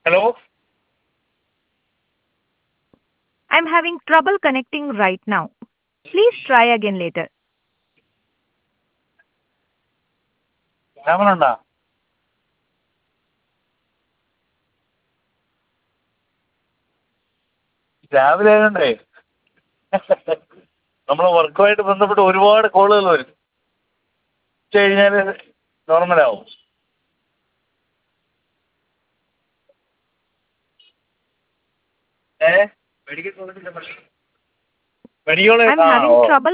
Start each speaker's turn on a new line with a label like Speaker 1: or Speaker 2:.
Speaker 1: Hello
Speaker 2: I'm having trouble connecting right now. Please try again later.
Speaker 1: രാമനുണ്ടാ രാവിലെ ആയതുകൊണ്ടേ നമ്മളെ വർക്കുമായിട്ട് ബന്ധപ്പെട്ട് ഒരുപാട് കോളുകൾ വരും ഉച്ച കഴിഞ്ഞാൽ നോർമലാവും ഏ മെഡിക്കൽ കോളേജിലെ മെഡിക്കൽ
Speaker 2: I'm
Speaker 1: ആ
Speaker 2: having
Speaker 1: ഓ
Speaker 2: trouble